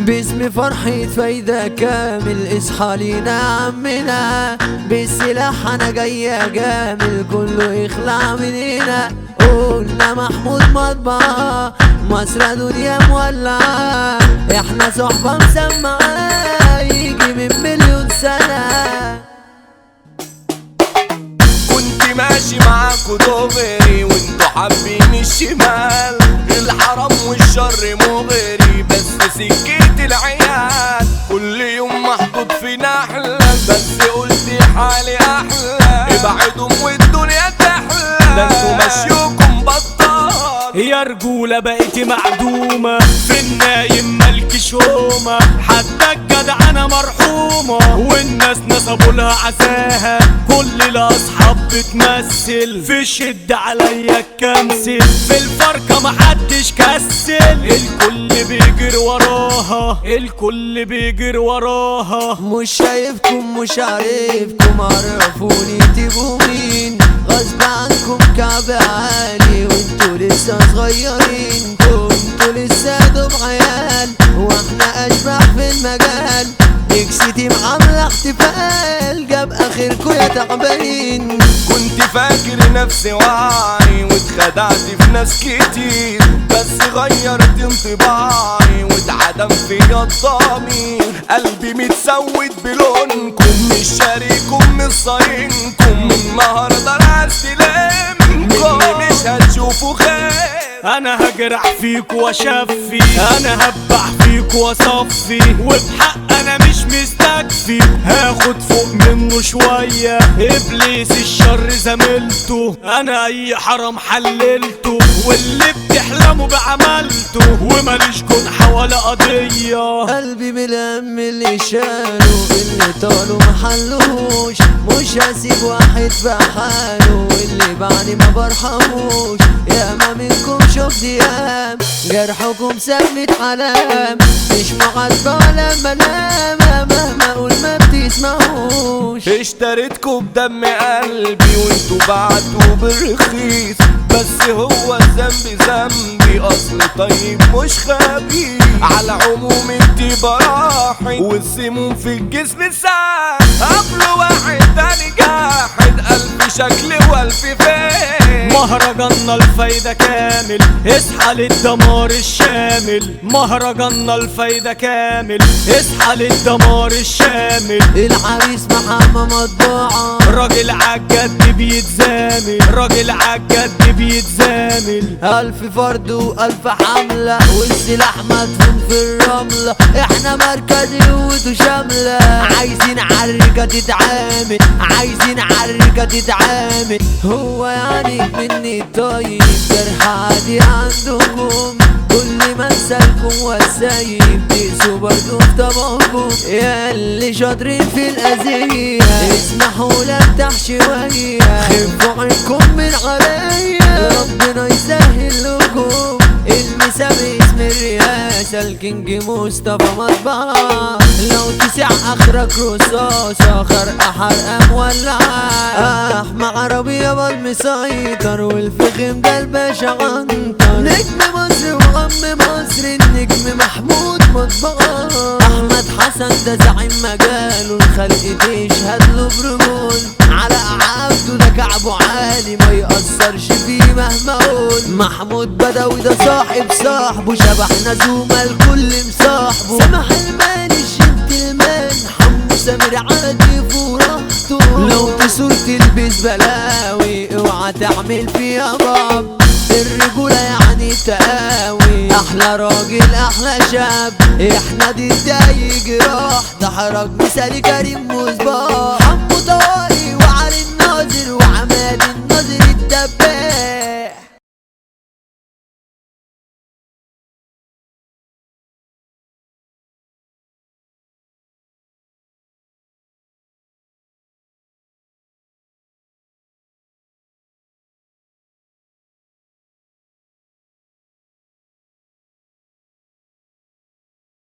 باسم فرحة فايدة كامل اصحى لينا يا عمنا بالسلاح انا جاي اجامل كله يخلع من هنا قلنا محمود مطبعة مصر دنيا مولعة احنا صحبة مسمعة يجي من مليون سنة كنت ماشي معاكوا دغري وانتوا حابين الشمال الحرام والشر مغري بس سكيت العيال كل يوم محطوط في نحلة بس قلت حالي أحلى ابعدوا والدنيا تحلى ده انتوا مشيوكم بطال يا رجولة بقيتي معدومة في النايم مالكش هومة حتى الجدعنة مرحومة والناس نصبوا لها عزاها كل الأصحاب بتمثل في الشدة عليا الكنسل في الفرقة محدش كسل الكل بيجري وراها الكل بيجري وراها مش شايفكم مش عارفكم عرفوني تبقوا مين غصب عنكم كعب عالي وانتوا لسه صغيرين كنتوا لسه دوب عيال واحنا اشبح في المجال اكسيتي عاملة احتفال جاب اخركوا يا تعبانين كنت فاكر نفسي واعي واتخدعت في ناس كتير بس غيرت انطباعي واتعدم فيا الضمير قلبي متسود بلونكم مش شاريكم مش صاينكم النهارده انا هستلمكم مش هتشوفوا خير انا هجرح فيك واشفي انا هبح فيك واصفي وبحق انا مش مستكفي هاخد فوق منه شوية ابليس الشر زميلته انا اي حرام حللته واللي بتحلموا بعملته وماليش جنح ولا قضية قلبي ملم اللي شالوا اللي طالوا محلوش مش هسيب واحد في حاله واللي بعدي ما برحموش ياما منكم شفت ايام جرحكم سمت علام مش معاتبة ولا منام مهما اقول ما بتسمعوش اشتريتكوا بدم قلبي وانتوا بعتوا بالرخيص بس هو الذنب ذنبي اصل طيب مش خبيث على عموم انت براحي والسموم في الجسم ساعة قبل واحد تاني جاحد قلبي شكل والف فين مهرجاننا الفايدة كامل اصحى للدمار الشامل مهرجاننا الفايدة كامل اصحى للدمار الشامل العريس محمد مطبوعة راجل عالجد بيتزامل راجل عالجد بيتزامل ألف فرد وألف حملة والسلاح مدفون في الرملة احنا مركز قوته شاملة عايزين عركة تتعامل عايزين عركة تتعامل هو يعني مني طيب جرح عادي عندكم كل ما انسالكم وسايب تقسوا برضو في طبعكم يا اللي شاطرين في الأذية اسمحوا لارتاح شوية خفوا عنكم من عليا ربنا يسهل لكم المسا باسم الرئاسة الكينج مصطفى مطبعة لو تسع اخرك رصاصة خرقة حرقة مولعة احمى عربية بالمسيطر والفخم ده الباشا عنتر نجم مصر وعم مصر النجم محمود مطبعة احمد حسن ده زعيم مجاله الخلق تشهد له برجول على عبده ده كعبه عالي ما يأثرش فيه مهما اقول محمود بدوي ده صاحب صاحبه شبحنا زوما الكل مصاحبه سمح المان الجنتلمان حمو سمير عادي فرحته لو تسور تلبس بلاوي اوعى تعمل فيها باب الرجولة يعني تقاوي احلى راجل احلى شاب احنا دي جراح ده حرج مثالي كريم مصباح